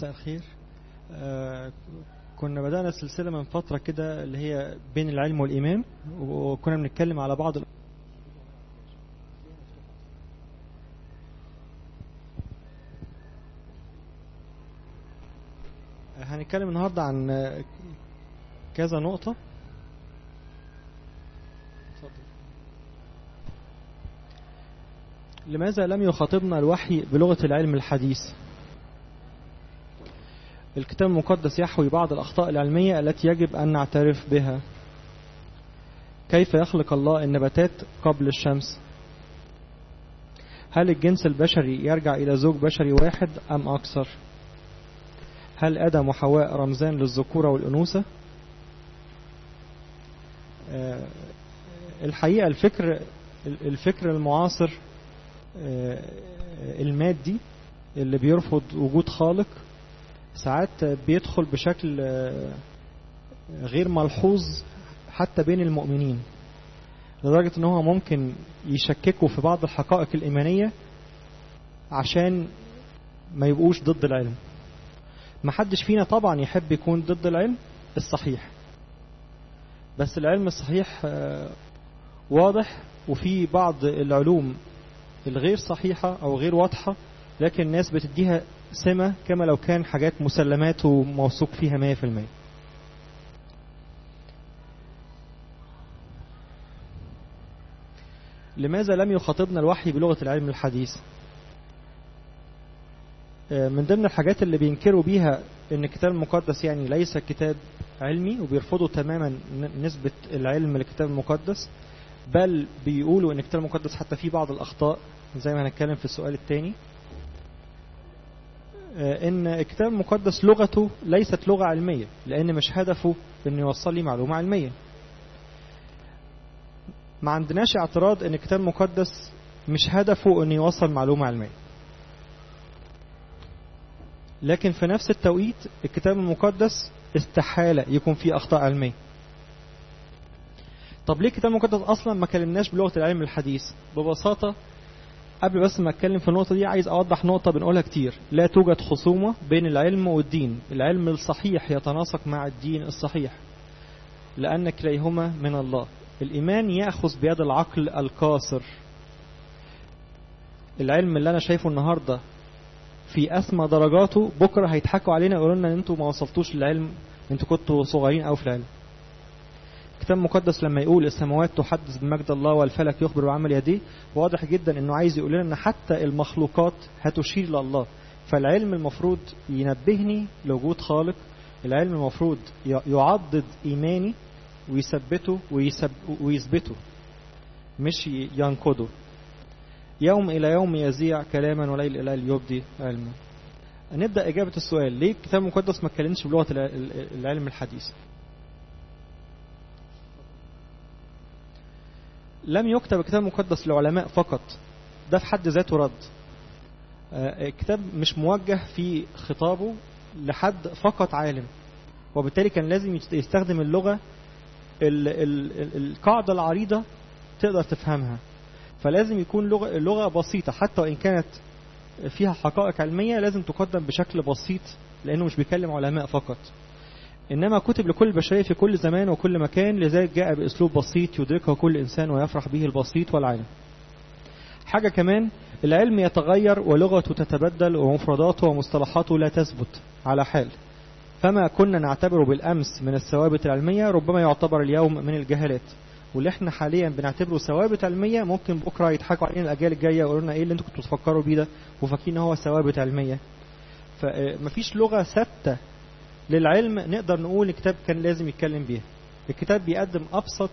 مساء الخير آه كنا بدأنا سلسلة من فترة كده اللي هي بين العلم والإيمان وكنا بنتكلم على بعض ال... هنتكلم النهاردة عن كذا نقطة لماذا لم يخاطبنا الوحي بلغة العلم الحديث الكتاب المقدس يحوي بعض الأخطاء العلمية التي يجب أن نعترف بها كيف يخلق الله النباتات قبل الشمس هل الجنس البشري يرجع إلى زوج بشري واحد أم أكثر هل آدم وحواء رمزان للذكورة والأنوثة الحقيقة الفكر الفكر المعاصر المادي اللي بيرفض وجود خالق ساعات بيدخل بشكل غير ملحوظ حتى بين المؤمنين لدرجة ان هو ممكن يشككوا في بعض الحقائق الإيمانية عشان ما يبقوش ضد العلم محدش فينا طبعا يحب يكون ضد العلم الصحيح بس العلم الصحيح واضح وفي بعض العلوم الغير صحيحة أو غير واضحة لكن الناس بتديها سمة كما لو كان حاجات مسلمات وموثوق فيها مية في المية لماذا لم يخاطبنا الوحي بلغة العلم الحديث من ضمن الحاجات اللي بينكروا بيها ان الكتاب المقدس يعني ليس كتاب علمي وبيرفضوا تماما نسبة العلم للكتاب المقدس بل بيقولوا ان الكتاب المقدس حتى فيه بعض الاخطاء زي ما هنتكلم في السؤال الثاني ان الكتاب المقدس لغته ليست لغة علمية لان مش هدفه انه يوصل لي معلومة علمية ما عندناش اعتراض ان الكتاب المقدس مش هدفه انه يوصل معلومة علمية لكن في نفس التوقيت الكتاب المقدس استحالة يكون فيه اخطاء علمية طب ليه الكتاب المقدس اصلا ما كلمناش بلغة العلم الحديث ببساطة قبل بس ما اتكلم في النقطة دي عايز اوضح نقطة بنقولها كتير لا توجد خصومة بين العلم والدين العلم الصحيح يتناسق مع الدين الصحيح لأن كليهما من الله الإيمان يأخذ بيد العقل القاصر العلم اللي أنا شايفه النهاردة في أسمى درجاته بكرة هيضحكوا علينا يقولوا لنا ان انتوا ما وصلتوش للعلم انتوا كنتوا صغيرين أو في العلم الكتاب المقدس لما يقول السماوات تحدث بمجد الله والفلك يخبر بعمل يديه واضح جدا انه عايز يقول لنا ان حتى المخلوقات هتشير لله فالعلم المفروض ينبهني لوجود خالق العلم المفروض يعضد ايماني ويثبته ويسب ويثبته مش ينقضه يوم الى يوم يزيع كلاما وليل الى ليل يبدي علما نبدا اجابه السؤال ليه الكتاب المقدس ما اتكلمش بلغه العلم الحديث لم يكتب الكتاب المقدس لعلماء فقط ده في حد ذاته رد الكتاب مش موجه في خطابه لحد فقط عالم وبالتالي كان لازم يستخدم اللغة ال ال ال القاعدة العريضة تقدر تفهمها فلازم يكون لغة, لغة بسيطة حتى وإن كانت فيها حقائق علمية لازم تقدم بشكل بسيط لأنه مش بيكلم علماء فقط إنما كتب لكل البشرية في كل زمان وكل مكان لذلك جاء بأسلوب بسيط يدركه كل إنسان ويفرح به البسيط والعالم حاجة كمان العلم يتغير ولغته تتبدل ومفرداته ومصطلحاته لا تثبت على حال فما كنا نعتبره بالأمس من الثوابت العلمية ربما يعتبر اليوم من الجهالات واللي احنا حاليا بنعتبره ثوابت علمية ممكن بكرة يضحكوا علينا الأجيال الجاية يقولوا لنا ايه اللي انتوا كنتوا تفكروا بيه ده وفاكرين هو ثوابت علمية فمفيش لغة ثابتة للعلم نقدر نقول الكتاب كان لازم يتكلم بيها الكتاب بيقدم أبسط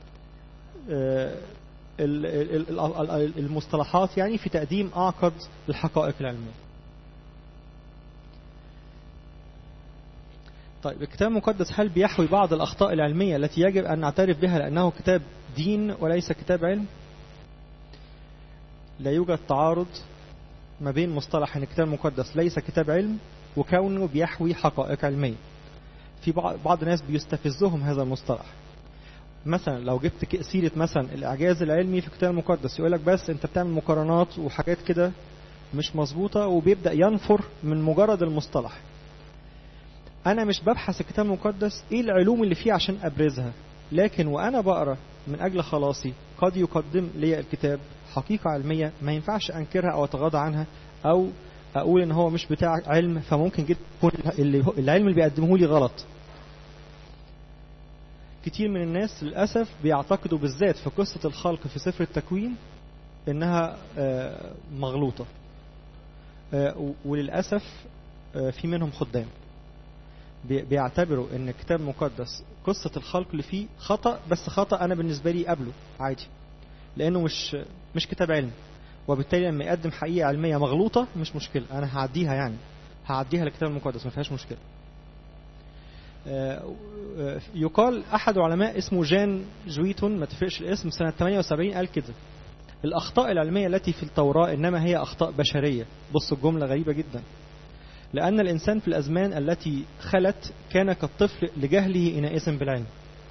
المصطلحات يعني في تقديم أعقد الحقائق العلمية طيب الكتاب المقدس هل بيحوي بعض الأخطاء العلمية التي يجب أن نعترف بها لأنه كتاب دين وليس كتاب علم لا يوجد تعارض ما بين مصطلح أن الكتاب المقدس ليس كتاب علم وكونه بيحوي حقائق علمية في بعض الناس بيستفزهم هذا المصطلح مثلا لو جبت سيرة مثلا الإعجاز العلمي في الكتاب المقدس يقول لك بس أنت بتعمل مقارنات وحاجات كده مش مظبوطة وبيبدأ ينفر من مجرد المصطلح انا مش ببحث الكتاب المقدس ايه العلوم اللي فيه عشان ابرزها لكن وانا بقرا من اجل خلاصي قد يقدم لي الكتاب حقيقه علميه ما ينفعش انكرها او اتغاضى عنها او اقول ان هو مش بتاع علم فممكن جدا يكون اللي العلم اللي بيقدمه لي غلط كتير من الناس للاسف بيعتقدوا بالذات في قصه الخلق في سفر التكوين انها مغلوطه وللاسف في منهم خدام بيعتبروا ان الكتاب المقدس قصه الخلق اللي فيه خطا بس خطا انا بالنسبه لي قبله عادي لانه مش مش كتاب علم وبالتالي لما يقدم حقيقه علميه مغلوطه مش مشكله انا هعديها يعني هعديها للكتاب المقدس ما فيهاش مشكله يقال احد علماء اسمه جان جويتون ما تفرقش الاسم سنه 78 قال كده الاخطاء العلميه التي في التوراه انما هي اخطاء بشريه بصوا الجمله غريبه جدا لان الانسان في الازمان التي خلت كان كالطفل لجهله حينئذ بالعلم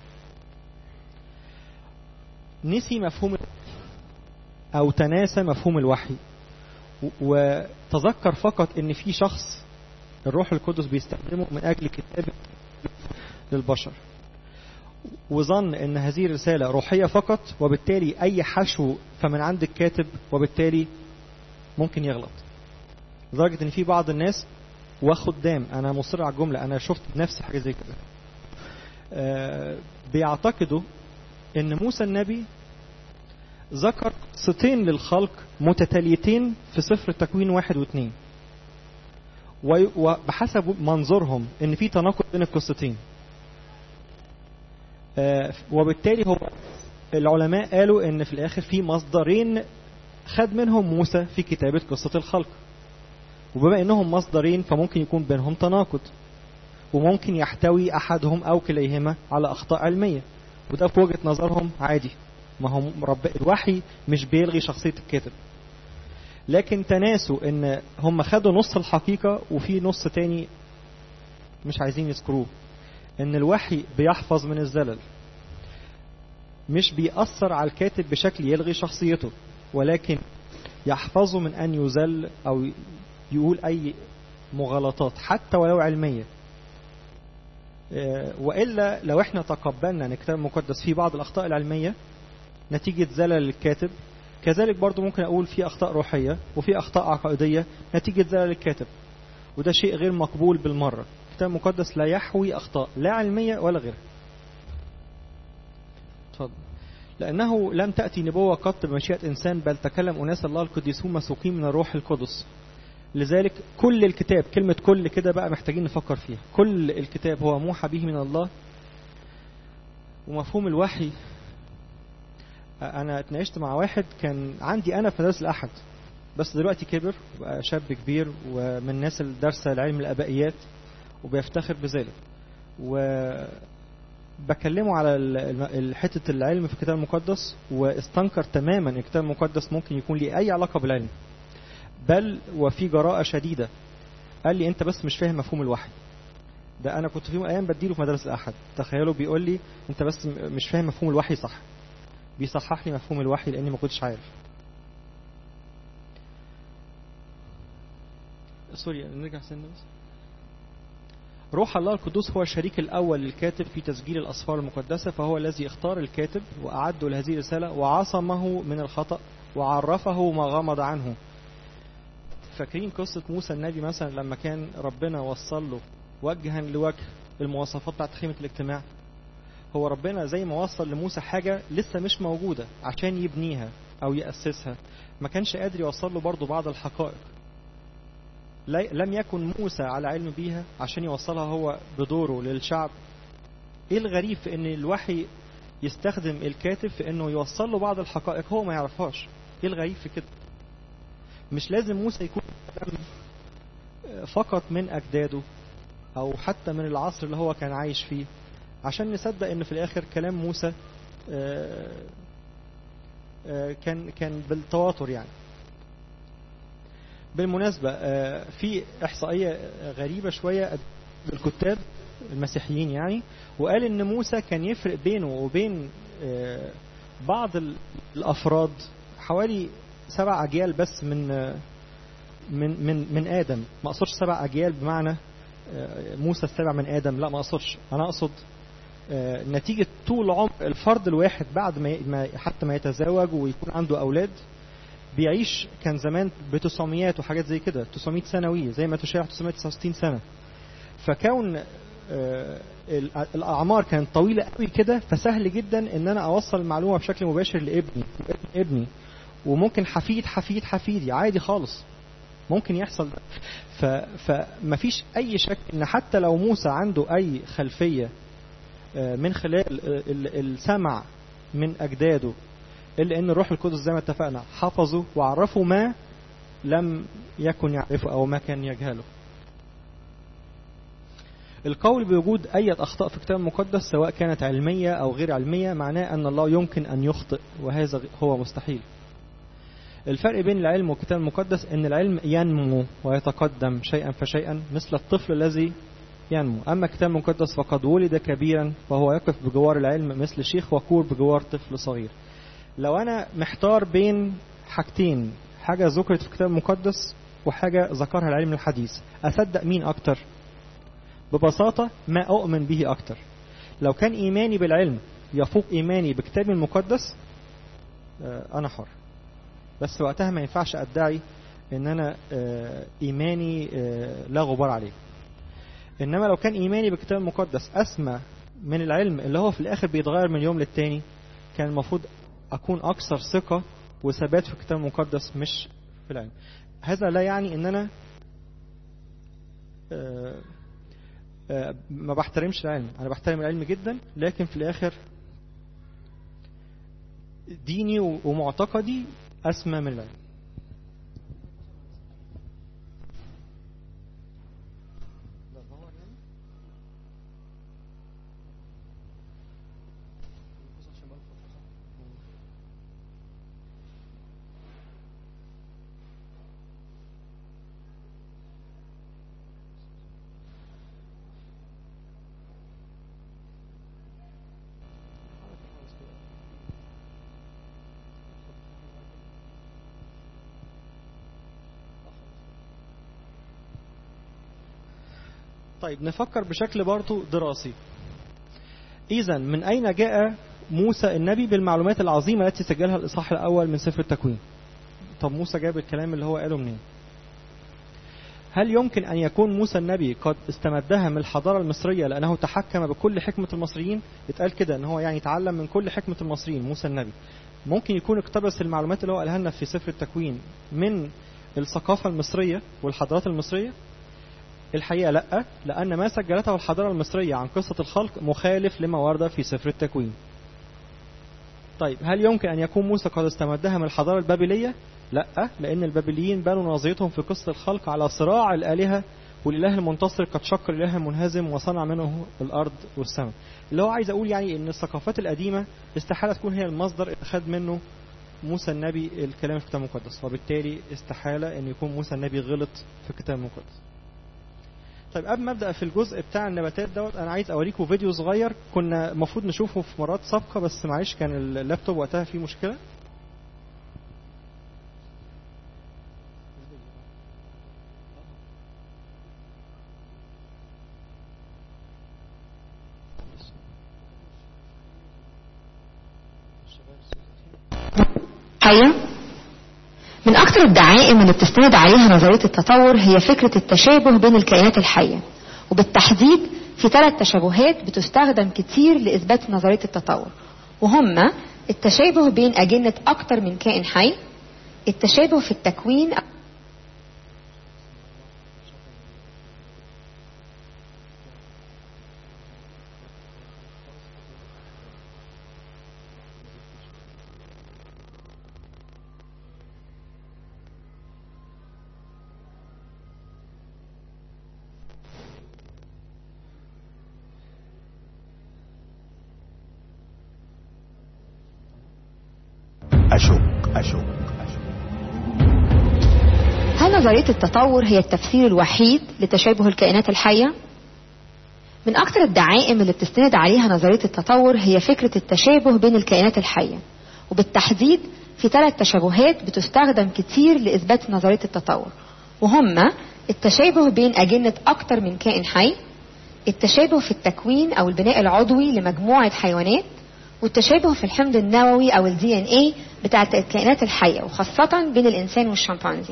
نسي مفهوم او تناسى مفهوم الوحي وتذكر فقط ان في شخص الروح القدس بيستخدمه من اجل كتابه للبشر وظن ان هذه الرسالة روحية فقط وبالتالي اي حشو فمن عند الكاتب وبالتالي ممكن يغلط لدرجة ان في بعض الناس وخدام انا مصر على الجملة انا شفت بنفسي حاجة زي كده آه بيعتقدوا ان موسى النبي ذكر قصتين للخلق متتاليتين في سفر التكوين واحد واثنين وبحسب منظورهم ان في تناقض بين القصتين وبالتالي هو العلماء قالوا ان في الاخر في مصدرين خد منهم موسى في كتابة قصة الخلق وبما انهم مصدرين فممكن يكون بينهم تناقض وممكن يحتوي احدهم او كليهما على اخطاء علمية وده في وجهة نظرهم عادي ما هم رب الوحي مش بيلغي شخصية الكاتب لكن تناسوا ان هم خدوا نص الحقيقة وفي نص تاني مش عايزين يذكروه ان الوحي بيحفظ من الزلل مش بيأثر على الكاتب بشكل يلغي شخصيته ولكن يحفظه من ان يزل او يقول اي مغالطات حتى ولو علمية وإلا لو احنا تقبلنا ان الكتاب المقدس فيه بعض الأخطاء العلمية نتيجة زلل الكاتب كذلك برضو ممكن أقول في أخطاء روحية وفي أخطاء عقائدية نتيجة زلل الكاتب وده شيء غير مقبول بالمرة الكتاب المقدس لا يحوي أخطاء لا علمية ولا غيرها اتفضل لأنه لم تأتي نبوة قط بمشيئة إنسان بل تكلم أناس الله القديسون مسوقين من الروح القدس لذلك كل الكتاب كلمة كل كده بقى محتاجين نفكر فيها كل الكتاب هو موحى به من الله ومفهوم الوحي أنا اتناقشت مع واحد كان عندي أنا في مدرسة الأحد بس دلوقتي كبر وبقى شاب كبير ومن الناس اللي دارسة العلم الآبائيات وبيفتخر بذلك وبكلمه على حتة العلم في الكتاب المقدس واستنكر تماما الكتاب المقدس ممكن يكون ليه أي علاقة بالعلم بل وفي جراءة شديدة قال لي أنت بس مش فاهم مفهوم الوحي ده أنا كنت في يوم أيام بديله في مدرسة الأحد تخيلوا بيقول لي أنت بس مش فاهم مفهوم الوحي صح بيصحح لي مفهوم الوحي لأني ما كنتش عارف سوري نرجع سنة بس روح الله القدوس هو الشريك الأول للكاتب في تسجيل الأسفار المقدسة فهو الذي اختار الكاتب وأعده لهذه الرسالة وعصمه من الخطأ وعرفه ما غمض عنه فاكرين قصة موسى النبي مثلا لما كان ربنا وصل له وجها لوجه المواصفات بتاعت خيمة الاجتماع هو ربنا زي ما وصل لموسى حاجة لسه مش موجودة عشان يبنيها أو يأسسها ما كانش قادر يوصل له برضو بعض الحقائق لم يكن موسى على علم بيها عشان يوصلها هو بدوره للشعب ايه الغريب في ان الوحي يستخدم الكاتب في انه يوصل له بعض الحقائق هو ما يعرفهاش ايه الغريب في كده مش لازم موسى يكون فقط من اجداده او حتى من العصر اللي هو كان عايش فيه عشان نصدق ان في الاخر كلام موسى كان كان بالتواتر يعني بالمناسبة في إحصائية غريبة شوية بالكتاب المسيحيين يعني وقال إن موسى كان يفرق بينه وبين بعض الأفراد حوالي سبع أجيال بس من من من من آدم ما أقصدش سبع أجيال بمعنى آه، موسى السابع من ادم لا ما اقصدش انا اقصد آه، نتيجة طول عمر الفرد الواحد بعد ما ما- حتى ما يتزوج ويكون عنده أولاد بيعيش كان زمان ب 900 وحاجات زي كده 900 سنوية زي ما تشاع 969 سنة فكون آه، ال- الأعمار كانت طويلة قوي كده فسهل جدا إن أنا أوصل المعلومة بشكل مباشر لابني وابن ابني وممكن حفيد حفيد حفيدي عادي خالص ممكن يحصل ده ف... فمفيش أي شك إن حتى لو موسى عنده أي خلفية آه، من خلال آه، ال- السمع من أجداده إلا أن الروح القدس زي ما اتفقنا حفظوا وعرفوا ما لم يكن يعرفه أو ما كان يجهله القول بوجود أي أخطاء في الكتاب المقدس سواء كانت علمية أو غير علمية معناه أن الله يمكن أن يخطئ وهذا هو مستحيل الفرق بين العلم والكتاب المقدس أن العلم ينمو ويتقدم شيئا فشيئا مثل الطفل الذي ينمو أما الكتاب المقدس فقد ولد كبيرا وهو يقف بجوار العلم مثل شيخ وكور بجوار طفل صغير لو أنا محتار بين حاجتين حاجة ذكرت في الكتاب المقدس وحاجة ذكرها العلم الحديث أصدق مين أكتر ببساطة ما أؤمن به أكتر لو كان إيماني بالعلم يفوق إيماني بكتاب المقدس آه، أنا حر بس وقتها ما ينفعش أدعي إن أنا آه، إيماني آه، لا غبار عليه إنما لو كان إيماني بالكتاب المقدس أسمى من العلم اللي هو في الآخر بيتغير من يوم للتاني كان المفروض أكون أكثر ثقة وثبات في الكتاب المقدس مش في العلم هذا لا يعني إن أنا آه، آه، ما بحترمش العلم أنا بحترم العلم جدا لكن في الآخر ديني ومعتقدي أسمى من العلم طيب نفكر بشكل برضو دراسي إذا من أين جاء موسى النبي بالمعلومات العظيمة التي سجلها الإصحاح الأول من سفر التكوين طب موسى جاب الكلام اللي هو قاله منين هل يمكن أن يكون موسى النبي قد استمدها من الحضارة المصرية لأنه تحكم بكل حكمة المصريين اتقال كده أن هو يعني تعلم من كل حكمة المصريين موسى النبي ممكن يكون اقتبس المعلومات اللي هو قالها لنا في سفر التكوين من الثقافة المصرية والحضارات المصرية الحقيقة لا لأن ما سجلته الحضارة المصرية عن قصة الخلق مخالف لما ورد في سفر التكوين طيب هل يمكن أن يكون موسى قد استمدها من الحضارة البابلية لا لأن البابليين بنوا نظريتهم في قصة الخلق على صراع الآلهة والإله المنتصر قد شق الإله المنهزم وصنع منه الأرض والسماء اللي هو عايز أقول يعني أن الثقافات القديمة استحالة تكون هي المصدر اللي خد منه موسى النبي الكلام في الكتاب المقدس وبالتالي استحالة أن يكون موسى النبي غلط في الكتاب المقدس طيب قبل ما ابدا في الجزء بتاع النباتات دوت انا عايز اوريكم فيديو صغير كنا المفروض نشوفه في مرات سابقه بس معلش كان اللابتوب وقتها فيه مشكله حية من أكثر الدعائم اللي بتستند عليها نظرية التطور هي فكرة التشابه بين الكائنات الحية وبالتحديد في ثلاث تشابهات بتستخدم كتير لإثبات نظرية التطور وهما التشابه بين أجنة أكثر من كائن حي التشابه في التكوين أشك أشك أشك هل نظرية التطور هي التفسير الوحيد لتشابه الكائنات الحية؟ من أكثر الدعائم اللي بتستند عليها نظرية التطور هي فكرة التشابه بين الكائنات الحية وبالتحديد في ثلاث تشابهات بتستخدم كتير لإثبات نظرية التطور وهما التشابه بين أجنة أكتر من كائن حي التشابه في التكوين أو البناء العضوي لمجموعة حيوانات والتشابه في الحمض النووي أو الدي ان ايه بتاعت الكائنات الحية وخاصة بين الإنسان والشمبانزي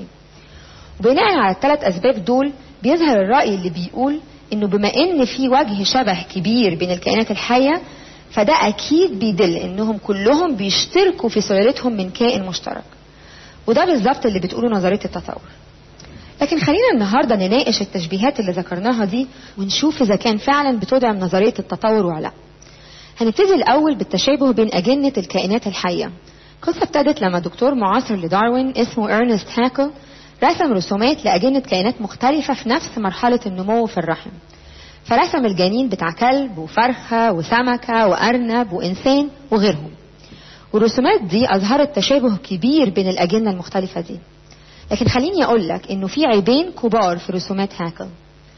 وبناء على الثلاث أسباب دول بيظهر الرأي اللي بيقول إنه بما إن في وجه شبه كبير بين الكائنات الحية فده أكيد بيدل إنهم كلهم بيشتركوا في سلالتهم من كائن مشترك وده بالظبط اللي بتقوله نظرية التطور لكن خلينا النهاردة نناقش التشبيهات اللي ذكرناها دي ونشوف إذا كان فعلا بتدعم نظرية التطور ولا لا هنبتدي الأول بالتشابه بين أجنة الكائنات الحية قصة ابتدت لما دكتور معاصر لداروين اسمه إرنست هاكل رسم رسومات لأجنة كائنات مختلفة في نفس مرحلة النمو في الرحم فرسم الجنين بتاع كلب وفرخة وسمكة وأرنب وإنسان وغيرهم والرسومات دي أظهرت تشابه كبير بين الأجنة المختلفة دي لكن خليني أقول لك إنه في عيبين كبار في رسومات هاكل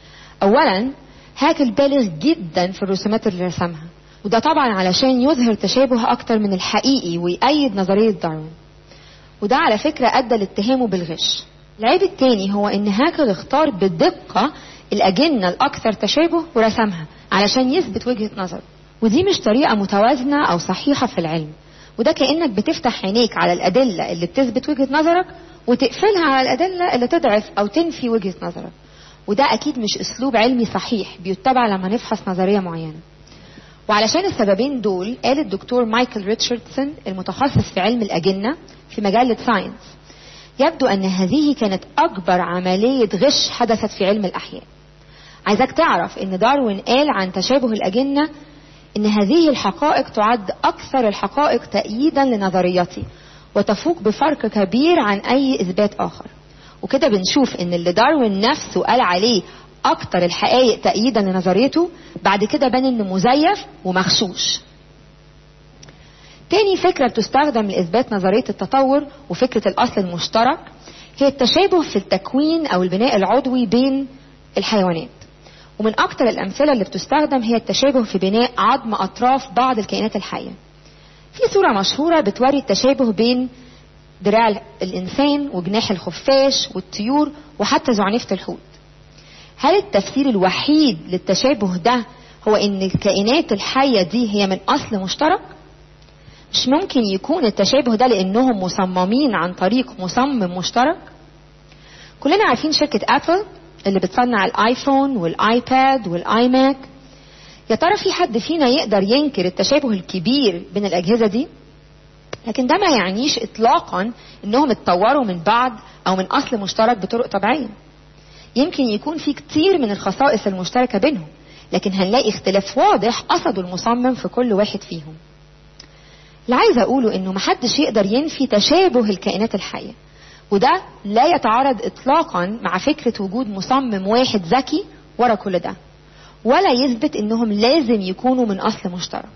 أولا هاكل بالغ جدا في الرسومات اللي رسمها وده طبعا علشان يظهر تشابه أكتر من الحقيقي ويأيد نظرية داروين وده على فكرة أدى لاتهامه بالغش العيب التاني هو إن هاكل اختار بدقة الأجنة الأكثر تشابه ورسمها علشان يثبت وجهة نظره ودي مش طريقة متوازنة أو صحيحة في العلم وده كأنك بتفتح عينيك على الأدلة اللي بتثبت وجهة نظرك وتقفلها على الأدلة اللي تضعف أو تنفي وجهة نظرك وده أكيد مش أسلوب علمي صحيح بيتبع لما نفحص نظرية معينة وعلشان السببين دول قال الدكتور مايكل ريتشاردسون المتخصص في علم الأجنة في مجلة ساينس يبدو أن هذه كانت أكبر عملية غش حدثت في علم الأحياء عايزك تعرف أن داروين قال عن تشابه الأجنة أن هذه الحقائق تعد أكثر الحقائق تأييدا لنظريتي وتفوق بفرق كبير عن أي إثبات آخر وكده بنشوف أن اللي داروين نفسه قال عليه أكتر الحقائق تأييدا لنظريته بعد كده بان إنه مزيف ومغشوش تاني فكرة بتستخدم لإثبات نظرية التطور وفكرة الأصل المشترك هي التشابه في التكوين أو البناء العضوي بين الحيوانات ومن أكتر الأمثلة اللي بتستخدم هي التشابه في بناء عظم أطراف بعض الكائنات الحية في صورة مشهورة بتوري التشابه بين دراع الإنسان وجناح الخفاش والطيور وحتى زعنفة الحوت هل التفسير الوحيد للتشابه ده هو ان الكائنات الحية دي هي من اصل مشترك مش ممكن يكون التشابه ده لانهم مصممين عن طريق مصمم مشترك كلنا عارفين شركة ابل اللي بتصنع الايفون والايباد والايماك يا ترى في حد فينا يقدر ينكر التشابه الكبير بين الاجهزة دي لكن ده ما يعنيش اطلاقا انهم اتطوروا من بعض او من اصل مشترك بطرق طبيعيه يمكن يكون في كتير من الخصائص المشتركة بينهم لكن هنلاقي اختلاف واضح قصده المصمم في كل واحد فيهم اللي عايزة أقوله إنه محدش يقدر ينفي تشابه الكائنات الحية وده لا يتعارض إطلاقا مع فكرة وجود مصمم واحد ذكي ورا كل ده ولا يثبت إنهم لازم يكونوا من أصل مشترك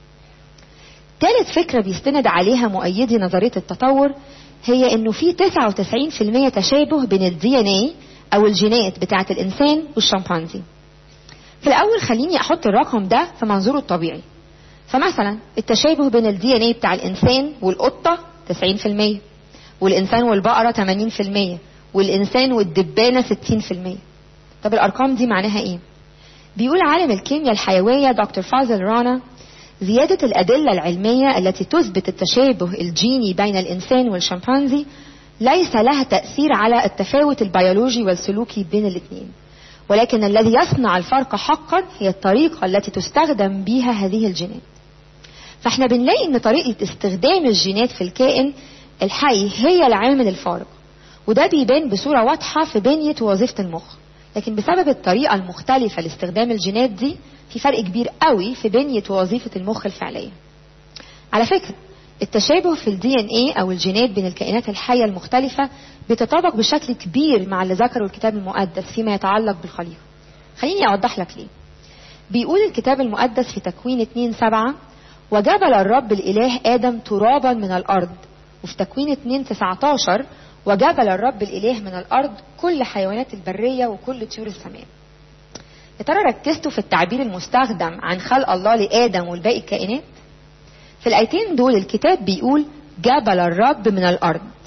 ثالث فكرة بيستند عليها مؤيدي نظرية التطور هي إنه في 99% تشابه بين الدي ان ايه او الجينات بتاعه الانسان والشمبانزي في الاول خليني احط الرقم ده في منظوره الطبيعي فمثلا التشابه بين الدي ان ايه بتاع الانسان والقطه 90% والانسان والبقره 80% والانسان والدبانه 60% طب الارقام دي معناها ايه بيقول عالم الكيمياء الحيويه دكتور فازل رانا زيادة الأدلة العلمية التي تثبت التشابه الجيني بين الإنسان والشمبانزي ليس لها تأثير على التفاوت البيولوجي والسلوكي بين الاثنين ولكن الذي يصنع الفرق حقا هي الطريقة التي تستخدم بها هذه الجينات فاحنا بنلاقي ان طريقة استخدام الجينات في الكائن الحي هي العامل الفارق وده بيبان بصورة واضحة في بنية ووظيفة المخ لكن بسبب الطريقة المختلفة لاستخدام الجينات دي في فرق كبير قوي في بنية ووظيفة المخ الفعلية على فكرة التشابه في الدي ان ايه او الجينات بين الكائنات الحيه المختلفه بيتطابق بشكل كبير مع اللي ذكره الكتاب المقدس فيما يتعلق بالخليقه خليني اوضح لك ليه بيقول الكتاب المقدس في تكوين 2 7 وجبل الرب الاله ادم ترابا من الارض وفي تكوين 2 19 وجبل الرب الاله من الارض كل حيوانات البريه وكل طيور السماء يا ترى ركزتوا في التعبير المستخدم عن خلق الله لادم والباقي الكائنات في الآيتين دول الكتاب بيقول جبل الرب من الأرض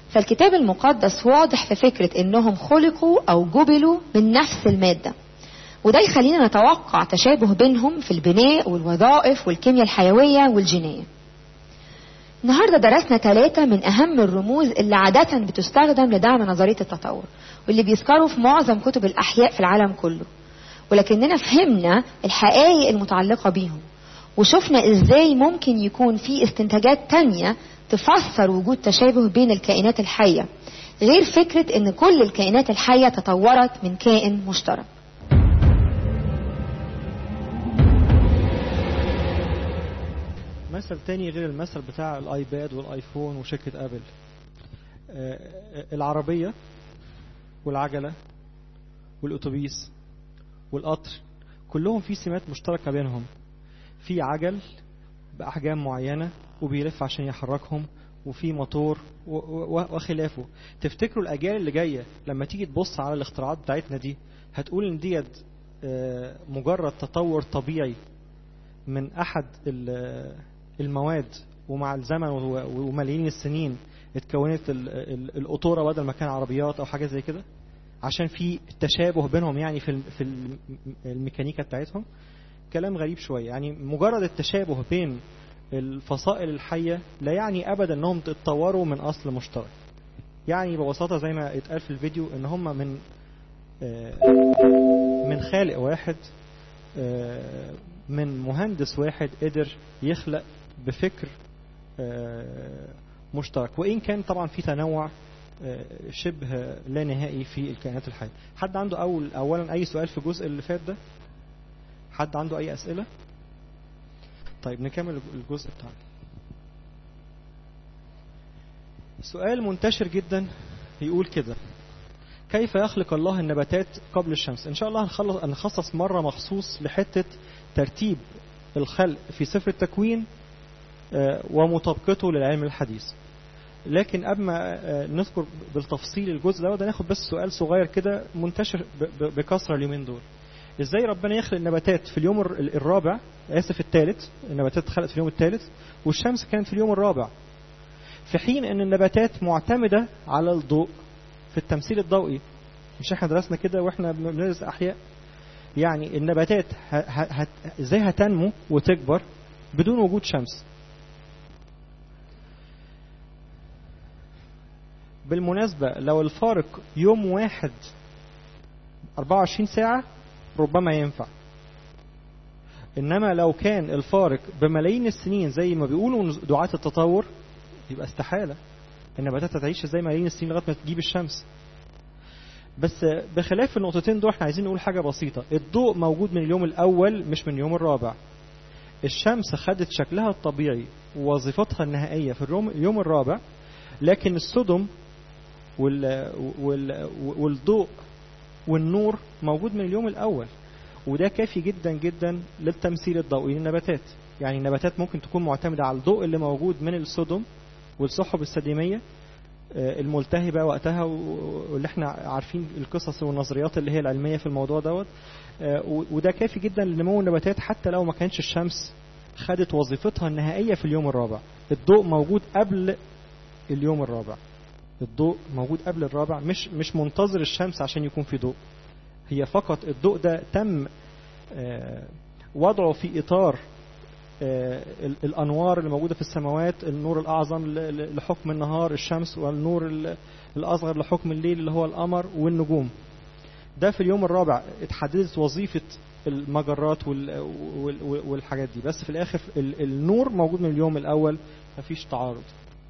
فالكتاب المقدس واضح في فكرة انهم خلقوا او جبلوا من نفس المادة وده يخلينا نتوقع تشابه بينهم في البناء والوظائف والكيمياء الحيوية والجينية النهاردة درسنا ثلاثة من أهم الرموز اللي عادة بتستخدم لدعم نظرية التطور واللي بيذكروا في معظم كتب الأحياء في العالم كله ولكننا فهمنا الحقائق المتعلقة بيهم وشفنا ازاي ممكن يكون في استنتاجات تانية تفسر وجود تشابه بين الكائنات الحية غير فكرة ان كل الكائنات الحية تطورت من كائن مشترك مثل تاني غير المثل بتاع الايباد والايفون وشركة ابل آه، العربية والعجلة والاتوبيس والقطر كلهم في سمات مشتركة بينهم في عجل بأحجام معينة وبيلف عشان يحركهم وفي موتور و- و- وخلافه تفتكروا الأجيال اللي جاية لما تيجي تبص على الاختراعات بتاعتنا دي هتقول إن ديت آه، مجرد تطور طبيعي من أحد ال- المواد ومع الزمن و- وملايين السنين اتكونت ال- ال- القطورة بدل ما كان عربيات أو حاجة زي كده عشان في تشابه بينهم يعني في الم- في الم- الميكانيكا بتاعتهم كلام غريب شوية يعني مجرد التشابه بين الفصائل الحية لا يعني أبدا أنهم اتطوروا من أصل مشترك يعني ببساطة زي ما اتقال في الفيديو أن هم من آه، من خالق واحد آه، من مهندس واحد قدر يخلق بفكر آه، مشترك وإن كان طبعا في تنوع آه، شبه لا نهائي في الكائنات الحية حد عنده أول أولا أي سؤال في الجزء اللي فات ده حد عنده أي أسئلة طيب نكمل الجزء بتاعنا سؤال منتشر جدا يقول كده كيف يخلق الله النباتات قبل الشمس ان شاء الله هنخلص هنخصص مره مخصوص لحته ترتيب الخلق في سفر التكوين آه، ومطابقته للعلم الحديث لكن قبل ما آه، نذكر بالتفصيل الجزء ده ناخد بس سؤال صغير كده منتشر ب- ب- بكثره اليومين دول ازاي ربنا يخلق النباتات في اليوم الر- الرابع اسف الثالث النباتات اتخلقت في اليوم الثالث والشمس كانت في اليوم الرابع في حين ان النباتات معتمده على الضوء في التمثيل الضوئي مش احنا درسنا كده واحنا بن- بندرس احياء يعني النباتات ه- ه- هت- ازاي هتنمو وتكبر بدون وجود شمس بالمناسبة لو الفارق يوم واحد 24 ساعة ربما ينفع إنما لو كان الفارق بملايين السنين زي ما بيقولوا دعاة التطور يبقى استحالة النباتات هتعيش زي ملايين السنين لغاية ما تجيب الشمس بس بخلاف النقطتين دول احنا عايزين نقول حاجة بسيطة الضوء موجود من اليوم الأول مش من اليوم الرابع الشمس خدت شكلها الطبيعي ووظيفتها النهائية في اليوم, اليوم الرابع لكن الصدم وال وال والضوء والنور موجود من اليوم الأول وده كافي جدا جدا للتمثيل الضوئي للنباتات يعني النباتات ممكن تكون معتمدة على الضوء اللي موجود من الصدم والسحب السديمية آه، الملتهبة وقتها و- واللي احنا عارفين القصص والنظريات اللي هي العلمية في الموضوع دوت آه، و- وده كافي جدا لنمو النباتات حتى لو ما كانش الشمس خدت وظيفتها النهائية في اليوم الرابع الضوء موجود قبل اليوم الرابع الضوء موجود قبل الرابع مش مش منتظر الشمس عشان يكون في ضوء هي فقط الضوء ده تم آه، وضعه في إطار آه، ال- الأنوار اللي موجودة في السماوات النور الأعظم ل- ل- لحكم النهار الشمس والنور ال- الأصغر لحكم الليل اللي هو القمر والنجوم ده في اليوم الرابع اتحددت وظيفة المجرات وال- وال- والحاجات دي بس في الآخر ال- النور موجود من اليوم الأول مفيش تعارض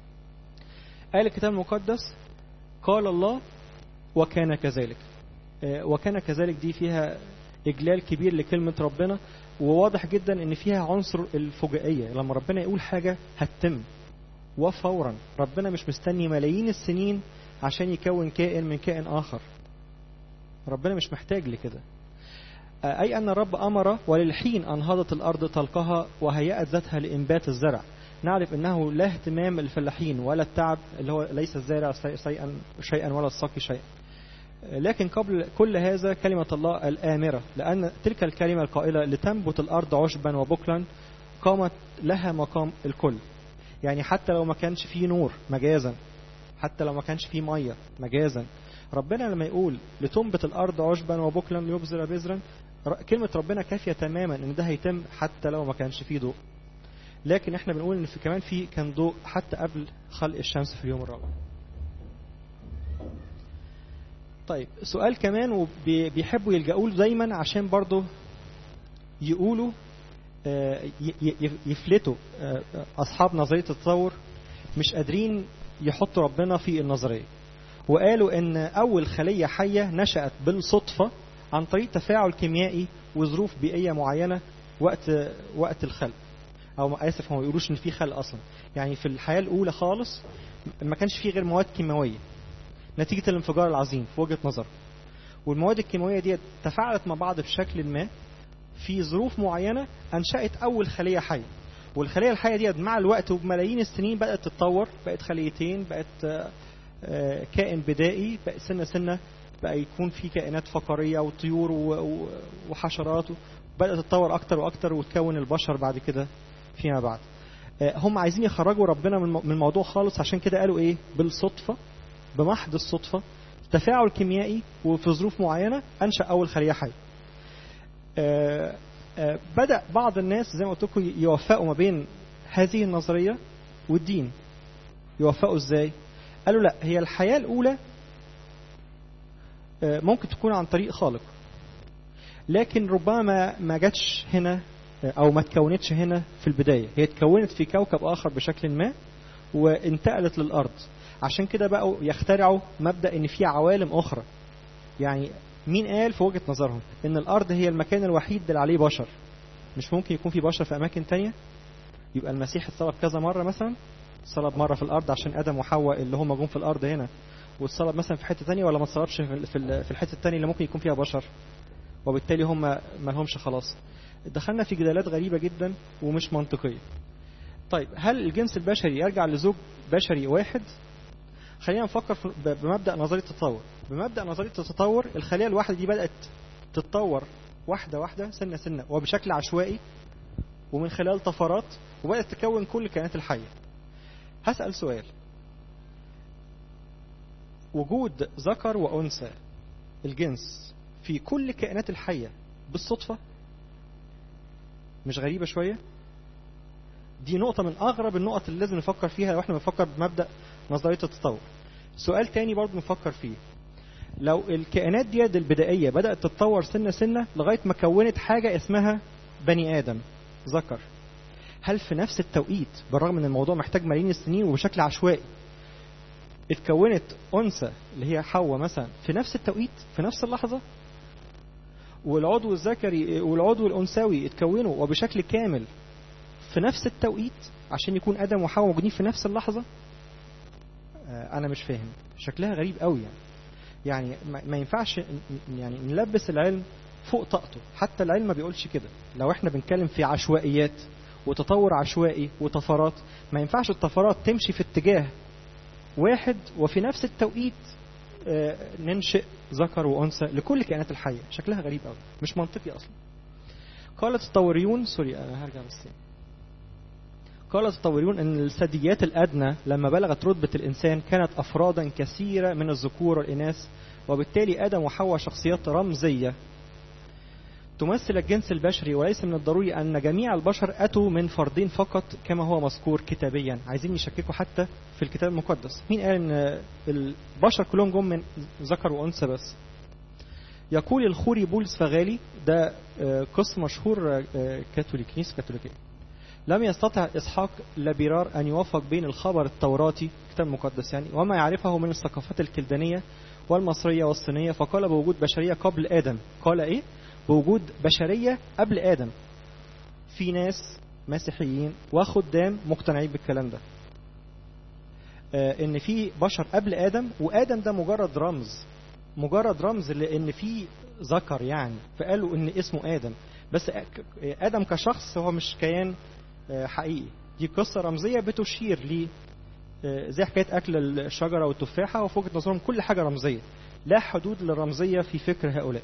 قال الكتاب المقدس قال الله وكان كذلك آه، وكان كذلك دي فيها إجلال كبير لكلمة ربنا وواضح جدا ان فيها عنصر الفجائيه لما ربنا يقول حاجه هتتم وفورا ربنا مش مستني ملايين السنين عشان يكون كائن من كائن اخر ربنا مش محتاج لكده آه، اي ان الرب امر وللحين انهضت الارض طلقها وهيأت ذاتها لانبات الزرع نعرف انه لا اهتمام الفلاحين ولا التعب اللي هو ليس الزارع شيئا شيئا ولا الساقي شيئا لكن قبل كل هذا كلمة الله الآمرة لأن تلك الكلمة القائلة لتنبت الأرض عشبا وبكلا قامت لها مقام الكل يعني حتى لو ما كانش فيه نور مجازا حتى لو ما كانش فيه ميه مجازا ربنا لما يقول لتنبت الارض عشبا وبكلا ليبذر بذرا ر- كلمه ربنا كافيه تماما ان ده هيتم حتى لو ما كانش فيه ضوء لكن احنا بنقول ان في كمان في كان ضوء حتى قبل خلق الشمس في اليوم الرابع طيب سؤال كمان وبيحبوا يلجأوا له دايما عشان برضه يقولوا آه، ي- ي- يفلتوا آه، اصحاب نظريه التطور مش قادرين يحطوا ربنا في النظريه وقالوا ان اول خليه حيه نشات بالصدفه عن طريق تفاعل كيميائي وظروف بيئيه معينه وقت وقت الخلق او اسف هم ما بيقولوش ان في خلق اصلا يعني في الحياه الاولى خالص ما كانش فيه غير مواد كيماويه نتيجه الانفجار العظيم في وجهه نظر والمواد الكيماويه دي تفاعلت مع بعض بشكل ما في ظروف معينه انشات اول خليه حيه والخليه الحيه دي مع الوقت وبملايين السنين بدات تتطور بقت خليتين بقت آه، آه، كائن بدائي بقى سنه سنه بقى يكون في كائنات فقريه وطيور و- و- وحشرات بدات تتطور اكتر واكتر وتكون البشر بعد كده فيما بعد آه، هم عايزين يخرجوا ربنا من المو- من الموضوع خالص عشان كده قالوا ايه بالصدفه بمحض الصدفه تفاعل كيميائي وفي ظروف معينه انشا اول خليه حيه آه، آه، بدأ بعض الناس زي ما قلت لكم يوفقوا ما بين هذه النظرية والدين يوفقوا ازاي قالوا لا هي الحياة الأولى آه، ممكن تكون عن طريق خالق لكن ربما ما- ما جاتش هنا آه، أو ما تكونتش هنا في البداية هي اتكونت في كوكب آخر بشكل ما وانتقلت للأرض عشان كده بقوا يخترعوا مبدأ إن في عوالم أخرى يعني مين قال في وجهة نظرهم ان الارض هي المكان الوحيد اللي عليه بشر مش ممكن يكون في بشر في اماكن تانية يبقى المسيح اتصلب كذا مرة مثلا اتصلب مرة في الارض عشان ادم وحواء اللي هم جم في الارض هنا واتصلب مثلا في حتة تانية ولا ما اتصلبش في ال- في ال- في الحتة التانية اللي ممكن يكون فيها بشر وبالتالي هم ما لهمش خلاص دخلنا في جدالات غريبة جدا ومش منطقية طيب هل الجنس البشري يرجع لزوج بشري واحد خلينا نفكر في- ب- بمبدا نظريه التطور بمبدا نظريه التطور الخليه الواحده دي بدات تتطور واحده واحده سنه سنه وبشكل عشوائي ومن خلال طفرات وبدات تكون كل الكائنات الحيه هسال سؤال وجود ذكر وانثى الجنس في كل الكائنات الحيه بالصدفه مش غريبه شويه دي نقطة من أغرب النقط اللي لازم نفكر فيها لو احنا بنفكر بمبدأ نظرية التطور. سؤال تاني برضه نفكر فيه. لو الكائنات دي البدائية بدأت تتطور سنة سنة لغاية ما كونت حاجة اسمها بني آدم ذكر. هل في نفس التوقيت بالرغم ان الموضوع محتاج ملايين السنين وبشكل عشوائي اتكونت أنثى اللي هي حواء مثلا في نفس التوقيت في نفس اللحظة والعضو الذكري والعضو الأنثوي اتكونوا وبشكل كامل في نفس التوقيت عشان يكون ادم وحواء موجودين في نفس اللحظه آه، انا مش فاهم شكلها غريب قوي يعني يعني ما- ما ينفعش ن- يعني نلبس العلم فوق طاقته حتى العلم ما بيقولش كده لو احنا بنتكلم في عشوائيات وتطور عشوائي وطفرات ما ينفعش الطفرات تمشي في اتجاه واحد وفي نفس التوقيت آه، ننشئ ذكر وانثى لكل الكائنات الحيه شكلها غريب قوي مش منطقي اصلا قال التطوريون سوري انا هرجع بس تاني. قال التطوريون أن الثدييات الأدنى لما بلغت رتبة الإنسان كانت أفرادا كثيرة من الذكور والإناث وبالتالي آدم وحواء شخصيات رمزية تمثل الجنس البشري وليس من الضروري أن جميع البشر أتوا من فردين فقط كما هو مذكور كتابيا عايزين يشككوا حتى في الكتاب المقدس مين قال أن البشر كلهم جم من ذكر وأنثى بس يقول الخوري بولس فغالي ده آه، قسم مشهور آه، كاثوليك كنيسة كاثوليكية لم يستطع إسحاق لابيرار أن يوفق بين الخبر التوراتي الكتاب المقدس يعني وما يعرفه من الثقافات الكلدانية والمصرية والصينية فقال بوجود بشرية قبل آدم قال إيه؟ بوجود بشرية قبل آدم في ناس مسيحيين وخدام مقتنعين بالكلام ده آه، ان في بشر قبل ادم وادم ده مجرد رمز مجرد رمز لان في ذكر يعني فقالوا ان اسمه ادم بس ادم كشخص هو مش كيان آه، حقيقي دي قصه رمزيه بتشير ل آه، زي حكايه اكل الشجره والتفاحه وفي وجهه نظرهم كل حاجه رمزيه لا حدود للرمزيه في فكر هؤلاء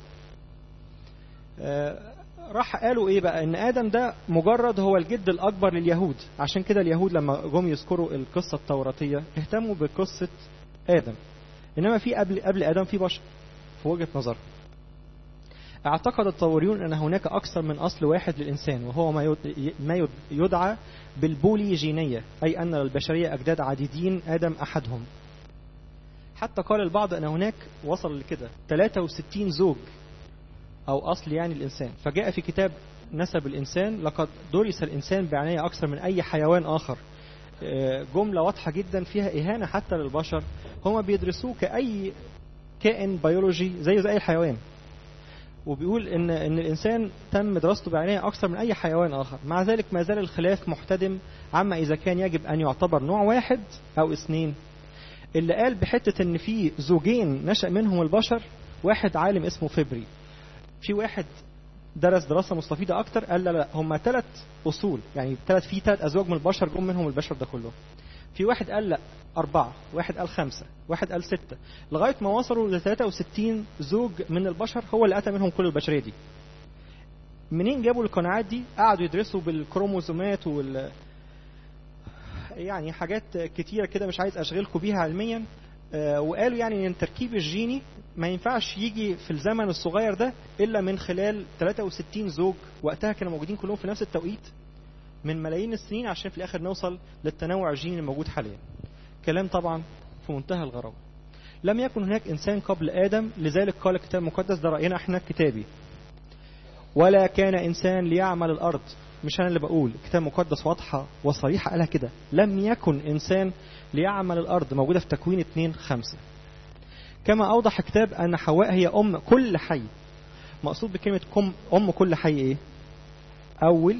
آه، راح قالوا ايه بقى ان ادم ده مجرد هو الجد الاكبر لليهود عشان كده اليهود لما جم يذكروا القصه التوراتيه اهتموا بقصه ادم انما في قبل قبل ادم في بشر في وجهه نظر اعتقد الطوريون ان هناك اكثر من اصل واحد للانسان وهو ما يد- ما يد- يدعى بالبوليجينيه اي ان للبشريه اجداد عديدين ادم احدهم حتى قال البعض ان هناك وصل لكده 63 زوج او اصل يعني الانسان فجاء في كتاب نسب الانسان لقد درس الانسان بعنايه اكثر من اي حيوان اخر آه، جمله واضحه جدا فيها اهانه حتى للبشر هما بيدرسوه كاي كائن بيولوجي زيه زي اي حيوان وبيقول ان ان الانسان تم دراسته بعنايه اكثر من اي حيوان اخر مع ذلك ما زال الخلاف محتدم عما اذا كان يجب ان يعتبر نوع واحد او اثنين اللي قال بحته ان في زوجين نشا منهم البشر واحد عالم اسمه فيبري في واحد درس دراسه مستفيضه اكتر قال لا لا هم ثلاث اصول يعني ثلاث في ثلاث ازواج من البشر جم منهم البشر ده كله في واحد قال لا أربعة واحد قال خمسة واحد قال ستة لغاية ما وصلوا ل 63 زوج من البشر هو اللي أتى منهم كل البشرية دي منين جابوا القناعات دي قعدوا يدرسوا بالكروموزومات وال يعني حاجات كتيرة كده مش عايز أشغلكم بيها علميا آه، وقالوا يعني ان التركيب الجيني ما ينفعش يجي في الزمن الصغير ده الا من خلال 63 زوج وقتها كانوا موجودين كلهم في نفس التوقيت من ملايين السنين عشان في الاخر نوصل للتنوع الجيني الموجود حاليا كلام طبعا في منتهى الغرابه لم يكن هناك انسان قبل ادم لذلك قال الكتاب المقدس ده راينا احنا كتابي ولا كان انسان ليعمل الارض مش انا اللي بقول الكتاب المقدس واضحه وصريحه قالها كده لم يكن انسان ليعمل الارض موجوده في تكوين 2 5 كما اوضح الكتاب ان حواء هي ام كل حي مقصود بكلمه كم ام كل حي ايه اول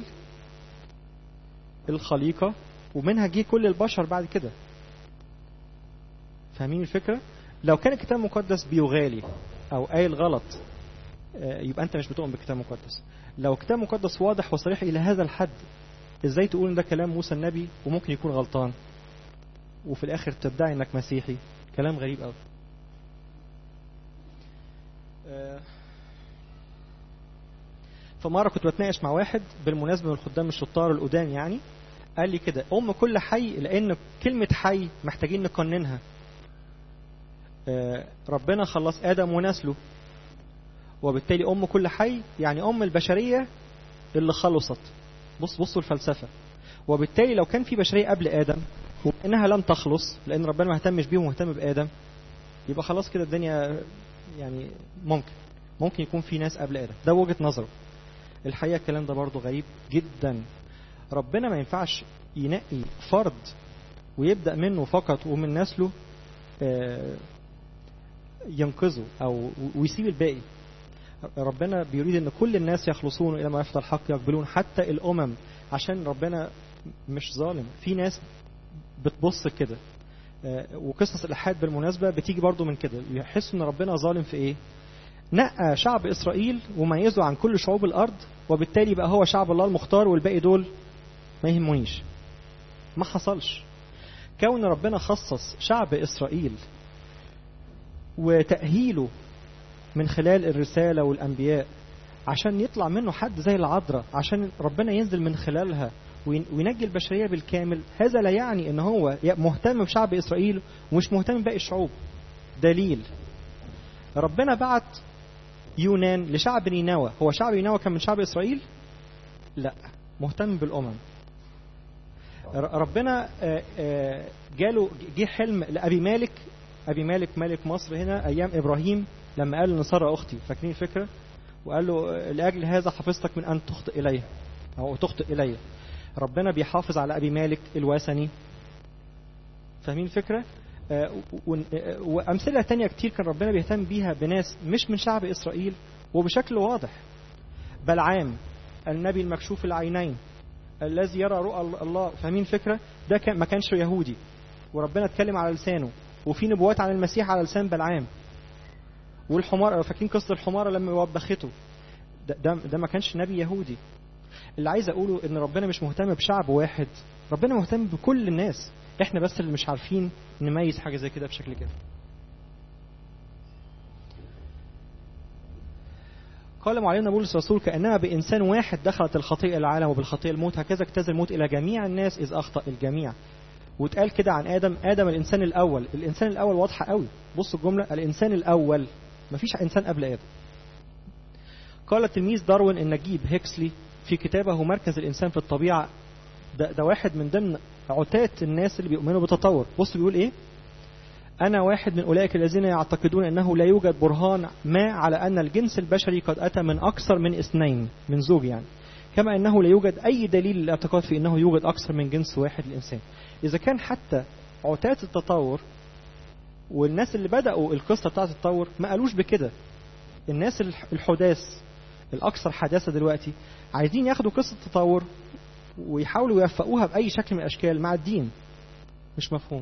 الخليقه ومنها جه كل البشر بعد كده فاهمين الفكره لو كان الكتاب المقدس بيغالي او قايل غلط آه، يبقى انت مش بتؤمن بالكتاب المقدس لو الكتاب المقدس واضح وصريح الى هذا الحد ازاي تقول ان ده كلام موسى النبي وممكن يكون غلطان وفي الاخر تدعي انك مسيحي كلام غريب قوي آه، فمره كنت بتناقش مع واحد بالمناسبه من الخدام الشطار القدام يعني قال لي كده ام كل حي لان كلمه حي محتاجين نقننها آه، ربنا خلص ادم ونسله وبالتالي ام كل حي يعني ام البشريه اللي خلصت بص بصوا الفلسفه وبالتالي لو كان في بشريه قبل ادم وانها لم تخلص لان ربنا ما اهتمش بيهم واهتم بادم يبقى خلاص كده الدنيا يعني ممكن ممكن يكون في ناس قبل ادم ده وجهه نظره الحقيقه الكلام ده برضه غريب جدا ربنا ما ينفعش ينقي فرد ويبدا منه فقط ومن نسله آه، ينقذه او ويسيب الباقي ربنا بيريد ان كل الناس يخلصون الى ما يفضل الحق يقبلون حتى الامم عشان ربنا مش ظالم في ناس بتبص كده آه، وقصص الالحاد بالمناسبه بتيجي برضو من كده يحسوا ان ربنا ظالم في ايه نقى شعب اسرائيل وميزه عن كل شعوب الارض وبالتالي بقى هو شعب الله المختار والباقي دول ما يهمونيش ما حصلش كون ربنا خصص شعب اسرائيل وتأهيله من خلال الرسالة والأنبياء عشان يطلع منه حد زي العذراء عشان ربنا ينزل من خلالها وين- وينجي البشرية بالكامل هذا لا يعني ان هو مهتم بشعب إسرائيل ومش مهتم بباقي الشعوب دليل ربنا بعت يونان لشعب نينوى هو شعب نينوى كان من شعب إسرائيل لا مهتم بالأمم ر- ربنا آه، آه، جاله جه حلم لأبي مالك أبي مالك ملك مصر هنا أيام إبراهيم لما قال لنصارى أختي فاكرين الفكرة وقال له آه، لأجل هذا حفظتك من أن تخطئ إلي أو تخطئ إلي ربنا بيحافظ على أبي مالك الوثني فاهمين الفكرة آه، و- و- آه، وأمثلة تانية كتير كان ربنا بيهتم بيها بناس مش من شعب إسرائيل وبشكل واضح بلعام النبي المكشوف العينين الذي يرى رؤى الله فاهمين الفكرة ده كان ما كانش يهودي وربنا اتكلم على لسانه وفي نبوات عن المسيح على لسان بلعام والحمار فاكرين قصة الحمارة لما وبخته ده, ده, ده ما كانش نبي يهودي اللي عايز اقوله ان ربنا مش مهتم بشعب واحد ربنا مهتم بكل الناس احنا بس اللي مش عارفين نميز حاجة زي كده بشكل كده قال معلمنا بولس الرسول كأنما بإنسان واحد دخلت الخطيئة إلى العالم وبالخطيئة الموت هكذا اجتاز الموت إلى جميع الناس إذ أخطأ الجميع واتقال كده عن ادم ادم الانسان الاول الانسان الاول واضحه قوي بصوا الجمله الانسان الاول مفيش انسان قبل ادم قال التلميذ داروين النجيب هيكسلي في كتابه مركز الانسان في الطبيعه ده, ده واحد من ضمن عتاة الناس اللي بيؤمنوا بالتطور بص بيقول ايه أنا واحد من أولئك الذين يعتقدون أنه لا يوجد برهان ما على أن الجنس البشري قد أتى من أكثر من اثنين من زوج يعني كما أنه لا يوجد أي دليل للاعتقاد في أنه يوجد أكثر من جنس واحد للإنسان إذا كان حتى عتاة التطور والناس اللي بدأوا القصة بتاعة التطور ما قالوش بكده الناس الحداث الأكثر حداثة دلوقتي عايزين ياخدوا قصة التطور ويحاولوا يوفقوها بأي شكل من الأشكال مع الدين مش مفهوم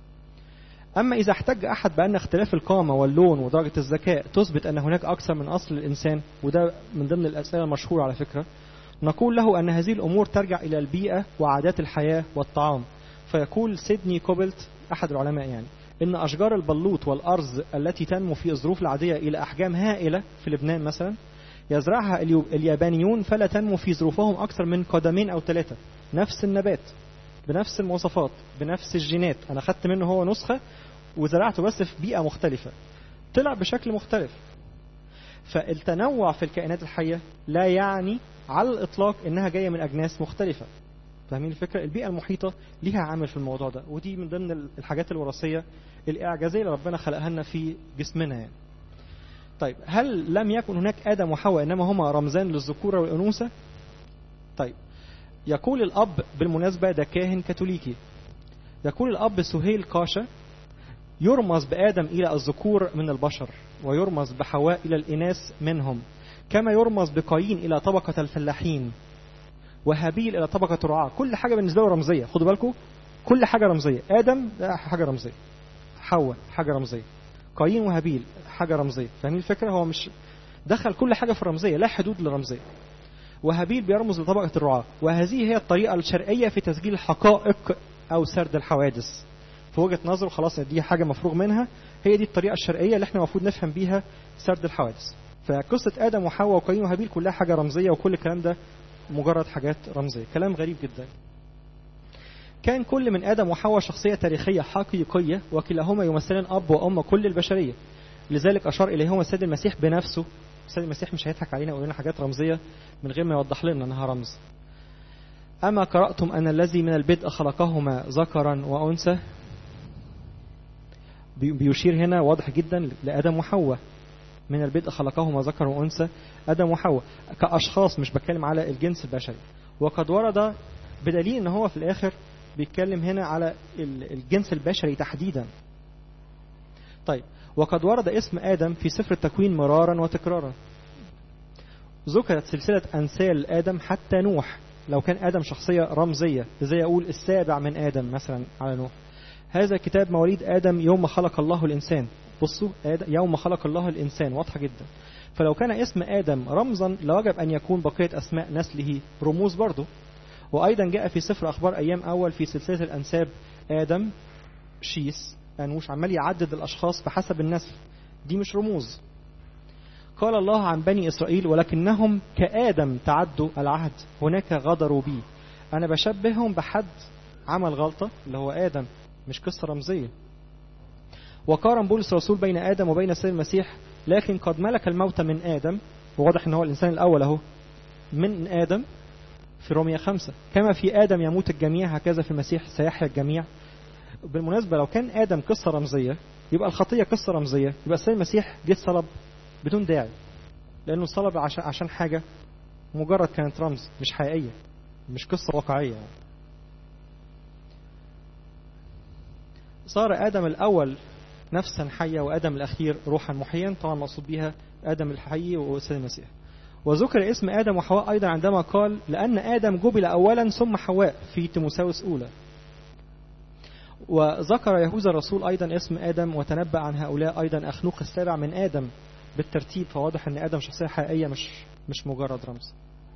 أما إذا احتج أحد بأن اختلاف القامة واللون ودرجة الذكاء تثبت أن هناك أكثر من أصل للإنسان وده من ضمن الأسئلة المشهورة على فكرة نقول له أن هذه الأمور ترجع إلى البيئة وعادات الحياة والطعام فيقول سيدني كوبلت أحد العلماء يعني إن أشجار البلوط والأرز التي تنمو في الظروف العادية إلى أحجام هائلة في لبنان مثلا يزرعها اليابانيون فلا تنمو في ظروفهم أكثر من قدمين أو ثلاثة نفس النبات بنفس المواصفات بنفس الجينات أنا خدت منه هو نسخة وزرعته بس في بيئة مختلفة طلع بشكل مختلف فالتنوع في الكائنات الحية لا يعني على الإطلاق إنها جاية من أجناس مختلفة فاهمين الفكرة البيئة المحيطة ليها عامل في الموضوع ده ودي من ضمن الحاجات الوراثية الإعجازية اللي ربنا خلقها لنا في جسمنا يعني طيب هل لم يكن هناك آدم وحواء إنما هما رمزان للذكورة والأنوثة طيب يقول الأب بالمناسبة ده كاهن كاثوليكي يقول الأب سهيل قاشا يرمز بآدم إلى الذكور من البشر ويرمز بحواء إلى الإناث منهم كما يرمز بقايين إلى طبقة الفلاحين وهابيل إلى طبقة الرعاة كل حاجة بالنسبة له رمزية خدوا بالكم كل حاجة رمزية آدم ده حاجة رمزية حواء حاجة رمزية قايين وهابيل حاجة رمزية فاهمين الفكرة هو مش دخل كل حاجة في الرمزية لا حدود للرمزية وهابيل بيرمز لطبقة الرعاة وهذه هي الطريقة الشرعية في تسجيل الحقائق أو سرد الحوادث في وجهة نظره خلاص دي حاجة مفروغ منها هي دي الطريقة الشرعية اللي احنا المفروض نفهم بيها سرد الحوادث فقصة آدم وحواء وقايين وهابيل كلها حاجة رمزية وكل الكلام ده مجرد حاجات رمزية كلام غريب جدا كان كل من آدم وحواء شخصية تاريخية حقيقية وكلاهما يمثلان أب وأم كل البشرية لذلك أشار إليهما السيد المسيح بنفسه السيد المسيح مش هيضحك علينا ويقول لنا حاجات رمزية من غير ما يوضح لنا أنها رمز أما قرأتم أن الذي من البدء خلقهما ذكرا وأنثى بيشير هنا واضح جدا لآدم وحواء من البدء خلقهما ذكر وأنثى آدم وحواء كأشخاص مش بتكلم على الجنس البشري وقد ورد بدليل ان هو في الآخر بيتكلم هنا على الجنس البشري تحديدا طيب وقد ورد اسم آدم في سفر التكوين مرارا وتكرارا ذكرت سلسلة أنسال آدم حتى نوح لو كان آدم شخصية رمزية زي أقول السابع من آدم مثلا على نوح هذا كتاب مواليد آدم يوم خلق الله الإنسان بصوا آدم يوم خلق الله الإنسان واضحة جدا فلو كان اسم آدم رمزا لوجب أن يكون بقية أسماء نسله رموز برضه وأيضا جاء في سفر أخبار أيام أول في سلسلة الأنساب آدم شيس أنوش عمال يعدد الأشخاص بحسب النسل دي مش رموز قال الله عن بني إسرائيل ولكنهم كآدم تعدوا العهد هناك غدروا بي أنا بشبههم بحد عمل غلطة اللي هو آدم مش قصة رمزية وقارن بولس الرسول بين آدم وبين السيد المسيح لكن قد ملك الموت من آدم وواضح ان هو الإنسان الأول أهو من آدم في رومية خمسة كما في آدم يموت الجميع هكذا في المسيح سيحيا الجميع بالمناسبة لو كان آدم قصة رمزية يبقى الخطية قصة رمزية يبقى السيد المسيح جه صلب بدون داعي لأنه صلب عشان, عشان حاجة مجرد كانت رمز مش حقيقية مش قصة واقعية يعني. صار آدم الأول نفسا حية وآدم الأخير روحا محيا طبعا مقصود بها آدم الحي والسيد المسيح وذكر اسم آدم وحواء أيضا عندما قال لأن آدم جبل أولا ثم حواء في تيموساوس أولى وذكر يهوذا الرسول أيضا اسم آدم وتنبأ عن هؤلاء أيضا أخنوق السابع من آدم بالترتيب فواضح أن آدم شخصية حقيقية مش مش مجرد رمز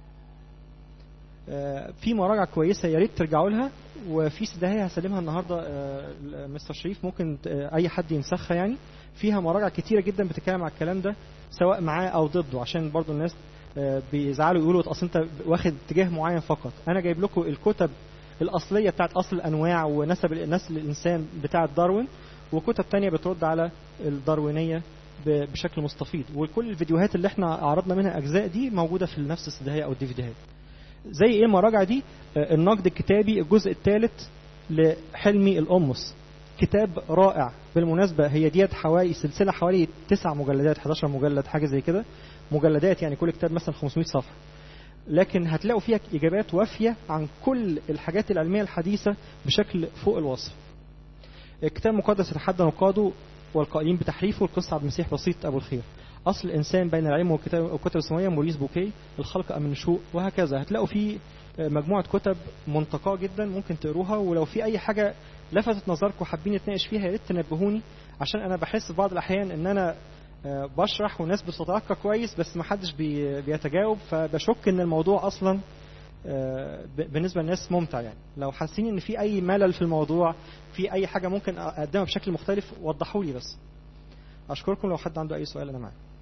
في مراجع كويسة يا ريت ترجعوا لها وفي سداهية هسلمها النهاردة مستر شريف ممكن أي حد ينسخها يعني فيها مراجع كتيرة جدا بتتكلم على الكلام ده سواء معاه أو ضده عشان برضو الناس بيزعلوا يقولوا أصل أنت واخد اتجاه معين فقط أنا جايب لكم الكتب الاصليه بتاعت اصل الانواع ونسب نسل الانسان بتاعت داروين وكتب تانية بترد على الداروينيه ب- بشكل مستفيض وكل الفيديوهات اللي احنا عرضنا منها اجزاء دي موجوده في نفس السدايه او الديفيديوهات زي ايه المراجع دي آه، النقد الكتابي الجزء الثالث لحلمي الأمس كتاب رائع بالمناسبة هي ديت حوالي سلسلة حوالي تسع مجلدات 11 مجلد حاجة زي كده مجلدات يعني كل كتاب مثلا 500 صفحة لكن هتلاقوا فيها إجابات وافية عن كل الحاجات العلمية الحديثة بشكل فوق الوصف كتاب مقدس يتحدى نقاده والقائلين بتحريفه القصة عبد المسيح بسيط أبو الخير أصل الإنسان بين العلم والكتاب والكتب السماوية موريس بوكي الخلق أم النشوء وهكذا هتلاقوا فيه مجموعة كتب منتقاة جدا ممكن تقروها ولو في أي حاجة لفتت نظركم وحابين نتناقش فيها يا ريت تنبهوني عشان أنا بحس في بعض الأحيان إن أنا آه، بشرح والناس بتتلقى كويس بس ما حدش بي- بيتجاوب فبشك إن الموضوع أصلا آه، ب- بالنسبة للناس ممتع يعني لو حاسين إن في أي ملل في الموضوع في أي حاجة ممكن أقدمها بشكل مختلف وضحوا لي بس أشكركم لو حد عنده أي سؤال أنا معاك